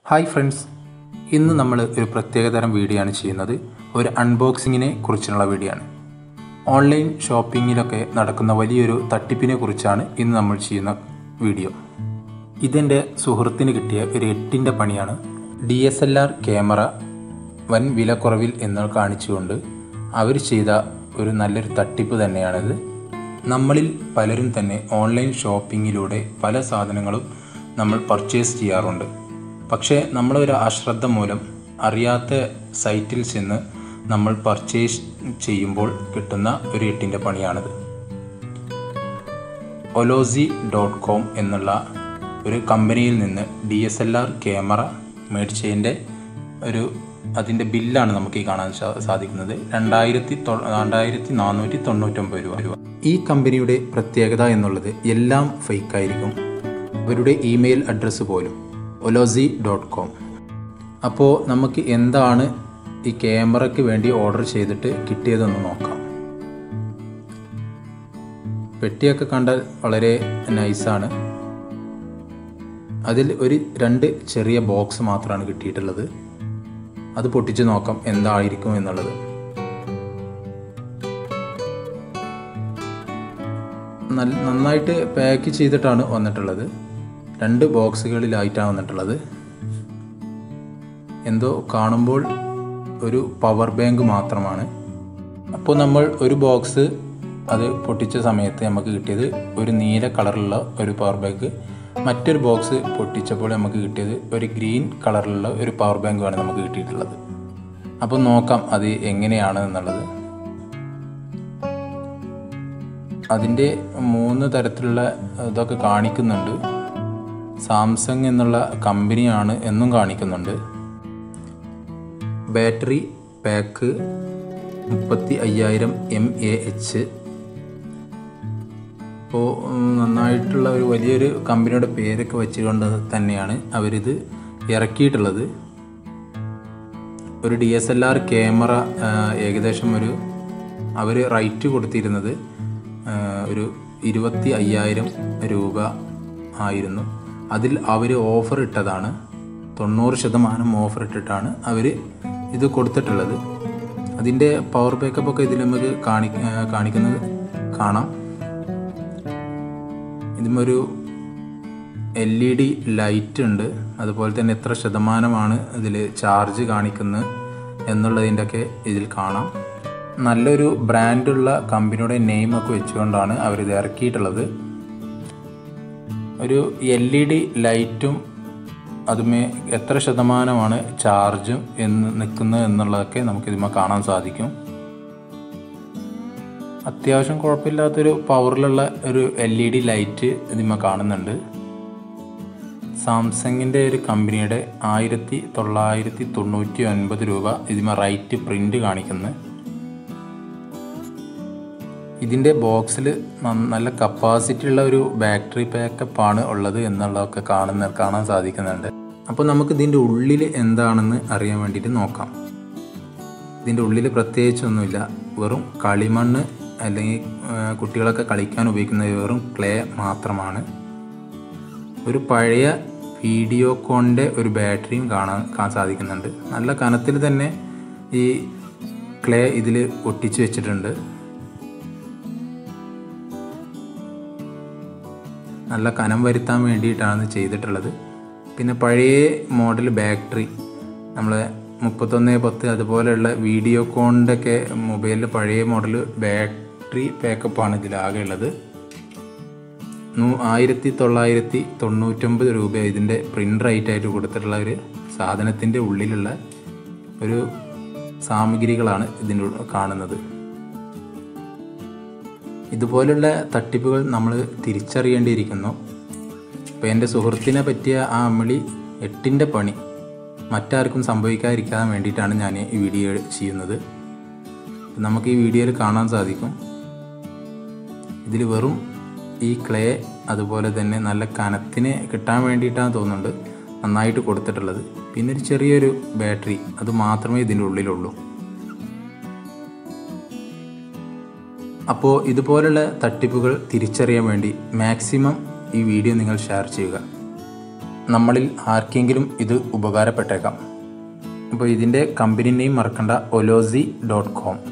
hi friends ഇന്ന് നമ്മൾ ഒരു പ്രത്യേകതരം വീഡിയോ ആണ് ചെയ്യുന്നത് ഒരു അൺബോക്സിങ്ങിനെ കുറിച്ചുള്ള വീഡിയോ ആണ് ഓൺലൈൻ ഷോപ്പിങ്ങിലൊക്കെ നടക്കുന്ന വലിയൊരു തട്ടിപ്പിനെ കുറിച്ചാണ് ഇന്ന് നമ്മൾ ചെയ്യുന്ന വീഡിയോ ഇതെൻ്റെ സുഹൃത്തിന് കിട്ടിയ ഒരു എട്ടിൻ്റെ പണിയാണ് D S L R camera വൻ വിലക്കുറവിൽ എന്ന് കാണിച്ചുകൊണ്ട് അവർ ചെയ്ത ഒരു നല്ലൊരു തട്ടിപ്പ് തന്നെയാണിത് നമ്മളിൽ പലരും തന്നെ ഓൺലൈൻ ഷോപ്പിങ്ങിലൂടെ പല സാധനങ്ങളും നമ്മൾ പർച്ചേസ് ചെയ്യാറുണ്ട് പക്ഷേ നമ്മളൊരു അശ്രദ്ധ മൂലം അറിയാത്ത സൈറ്റിൽ ചെന്ന് നമ്മൾ പർച്ചേസ് ചെയ്യുമ്പോൾ കിട്ടുന്ന ഒരു എട്ടിൻ്റെ പണിയാണിത് ഒലോസി ഡോട്ട് കോം എന്നുള്ള ഒരു കമ്പനിയിൽ നിന്ന് D S L R camera മേടിച്ചതിൻ്റെ ഒരു അതിൻ്റെ ബില്ലാണ് നമുക്ക് ഈ കാണാൻ സാ- സാധിക്കുന്നത് രണ്ടായിരത്തി തൊ- രണ്ടായിരത്തി നാനൂറ്റി തൊണ്ണൂറ്റൊമ്പത് രൂപ രൂപ ഈ കമ്പനിയുടെ പ്രത്യേകത എന്നുള്ളത് എല്ലാം ഫേക്കായിരിക്കും അവരുടെ ഇമെയിൽ അഡ്രസ്സ് പോലും ഒലോസി ഡോട്ട് കോം അപ്പോൾ നമുക്ക് എന്താണ് ഈ ക്യാമറയ്ക്ക് വേണ്ടി ഓർഡർ ചെയ്തിട്ട് കിട്ടിയതെന്ന് നോക്കാം പെട്ടിയൊക്കെ കണ്ടാൽ വളരെ നൈസാണ് അതിൽ ഒരു രണ്ട് ചെറിയ ബോക്സ് മാത്രമാണ് കിട്ടിയിട്ടുള്ളത് അത് പൊട്ടിച്ച് നോക്കാം എന്തായിരിക്കും എന്നുള്ളത് നല്ല നന്നായിട്ട് പാക്ക് ചെയ്തിട്ടാണ് വന്നിട്ടുള്ളത് രണ്ട് ബോക്സുകളിലായിട്ടാണ് വന്നിട്ടുള്ളത് എന്തോ കാണുമ്പോൾ ഒരു പവർ ബാങ്ക് മാത്രമാണ് അപ്പോൾ നമ്മൾ ഒരു ബോക്സ് അത് പൊട്ടിച്ച സമയത്ത് നമുക്ക് കിട്ടിയത് ഒരു നീല കളറിലുള്ള ഒരു പവർ ബാങ്ക് മറ്റൊരു ബോക്സ് പൊട്ടിച്ചപ്പോൾ നമുക്ക് കിട്ടിയത് ഒരു ഗ്രീൻ കളറിലുള്ള ഒരു പവർ ബാങ്കുമാണ് നമുക്ക് കിട്ടിയിട്ടുള്ളത് അപ്പോൾ നോക്കാം അത് എങ്ങനെയാണ് എന്നുള്ളത് അതിൻ്റെ മൂന്ന് തരത്തിലുള്ള ഇതൊക്കെ കാണിക്കുന്നുണ്ട് സാംസങ് എന്നുള്ള കമ്പനിയാണ് എന്നും കാണിക്കുന്നുണ്ട് ബാറ്ററി പാക്ക് മുപ്പത്തി അയ്യായിരം എം എ എച്ച് അപ്പോൾ നന്നായിട്ടുള്ള ഒരു വലിയൊരു കമ്പനിയുടെ പേരൊക്കെ വെച്ചുകൊണ്ട് തന്നെയാണ് അവരിത് ഇറക്കിയിട്ടുള്ളത് ഒരു D S L R camera ഏകദേശം ഒരു അവർ റൈറ്റ് കൊടുത്തിരുന്നത് ആ, ഒരു ഇരുപത്തി അയ്യായിരം രൂപ ആയിരുന്നു അതിൽ അവർ ഓഫർ ഇട്ടതാണ് തൊണ്ണൂറ് ശതമാനം ഓഫർ ഇട്ടിട്ടാണ് അവർ ഇത് കൊടുത്തിട്ടുള്ളത് അതിൻ്റെ പവർ ബാക്കപ്പ് ഒക്കെ ഇതിൽ നമുക്ക് കാണി ആ, കാണിക്കുന്നത് കാണാം ഇതിമൊരു എൽ ഇ ഡി ലൈറ്റ് ഉണ്ട് അതുപോലെ തന്നെ എത്ര ശതമാനമാണ് ഇതിൽ ചാർജ് കാണിക്കുന്നത് എന്നുള്ളതിൻ്റെ ഒക്കെ ഇതിൽ കാണാം നല്ലൊരു ബ്രാൻഡുള്ള കമ്പനിയുടെ നെയിം ഒക്കെ വെച്ചുകൊണ്ടാണ് അവരിത് ഇറക്കിയിട്ടുള്ളത് ഒരു എൽ ഇ ഡി ലൈറ്റും അതുമേ എത്ര ശതമാനമാണ് ചാർജും എന്ന് നിൽക്കുന്നത് എന്നുള്ളതൊക്കെ നമുക്കിതിമേ കാണാൻ സാധിക്കും അത്യാവശ്യം കുഴപ്പമില്ലാത്തൊരു പവറിലുള്ള ഒരു എൽ ഇ ഡി ലൈറ്റ് ഇതിമ കാണുന്നുണ്ട് സാംസങ്ങിൻ്റെ ഒരു കമ്പനിയുടെ ആയിരത്തി തൊള്ളായിരത്തി തൊണ്ണൂറ്റി ഒൻപത് രൂപ ഇതിമ റൈറ്റ് പ്രിൻ്റ് കാണിക്കുന്നത് ഇതിൻ്റെ ബോക്സിൽ നല്ല കപ്പാസിറ്റി ഉള്ള ഒരു ബാറ്ററി ബാക്കപ്പ് ആണ് ഉള്ളത് എന്നുള്ളതൊക്കെ കാണുന്ന കാണാൻ സാധിക്കുന്നുണ്ട് അപ്പോൾ നമുക്ക് ഇതിൻ്റെ ഉള്ളിൽ എന്താണെന്ന് അറിയാൻ വേണ്ടിയിട്ട് നോക്കാം ഇതിൻ്റെ ഉള്ളിൽ പ്രത്യേകിച്ചൊന്നുമില്ല വെറും കളിമണ്ണ് അല്ലെങ്കിൽ ആ, കുട്ടികളൊക്കെ കളിക്കാൻ ഉപയോഗിക്കുന്ന വെറും ക്ലേ മാത്രമാണ് ഒരു പഴയ വീഡിയോകോണിൻ്റെ ഒരു ബാറ്ററിയും കാണാൻ കാണാൻ സാധിക്കുന്നുണ്ട് നല്ല കനത്തിൽ തന്നെ ഈ ക്ലേ ഇതിൽ ഒട്ടിച്ച് വെച്ചിട്ടുണ്ട് നല്ല കനം വരുത്താൻ വേണ്ടിയിട്ടാണ് ഇത് ചെയ്തിട്ടുള്ളത് പിന്നെ പഴയ മോഡൽ ബാറ്ററി നമ്മളെ മുപ്പത്തൊന്ന് പത്ത് അതുപോലെയുള്ള വീഡിയോകോണിൻ്റെ ഒക്കെ മൊബൈലിൽ പഴയ മോഡൽ ബാറ്ററി ബാക്കപ്പാണ് ഇതിലാകെ ഉള്ളത് നൂ- ആയിരത്തി തൊള്ളായിരത്തി തൊണ്ണൂറ്റൊമ്പത് രൂപ ഇതിൻ്റെ പ്രിൻ്റ് റൈറ്റായിട്ട് കൊടുത്തിട്ടുള്ള ഒരു സാധനത്തിൻ്റെ ഉള്ളിലുള്ള ഒരു സാമഗ്രികളാണ് ഇതിൻ്റെ ഉള്ളിൽ കാണുന്നത് ഇതുപോലുള്ള തട്ടിപ്പുകൾ നമ്മൾ തിരിച്ചറിയേണ്ടിയിരിക്കുന്നു അപ്പോൾ എൻ്റെ സുഹൃത്തിനെ പറ്റിയ ആ അമ്മിളി എട്ടിൻ്റെ പണി മറ്റാർക്കും സംഭവിക്കാതിരിക്കാൻ വേണ്ടിയിട്ടാണ് ഞാൻ ഈ വീഡിയോ ചെയ്യുന്നത് നമുക്ക് ഈ വീഡിയോയിൽ കാണാൻ സാധിക്കും ഇതിൽ വെറും ഈ ക്ലേ അതുപോലെ തന്നെ നല്ല കനത്തിന് കിട്ടാൻ വേണ്ടിയിട്ടാണ് തോന്നുന്നുണ്ട് നന്നായിട്ട് കൊടുത്തിട്ടുള്ളത് പിന്നെ ഒരു ചെറിയൊരു ബാറ്ററി അത് മാത്രമേ ഇതിൻ്റെ ഉള്ളിലുള്ളൂ അപ്പോൾ ഇതുപോലുള്ള തട്ടിപ്പുകൾ തിരിച്ചറിയാൻ വേണ്ടി മാക്സിമം ഈ വീഡിയോ നിങ്ങൾ ഷെയർ ചെയ്യുക നമ്മളിൽ ആർക്കെങ്കിലും ഇത് ഉപകാരപ്പെട്ടേക്കാം അപ്പോൾ ഇതിൻ്റെ കമ്പനി നെയിം മറക്കണ്ട ഒലോസി ഡോട്ട് കോം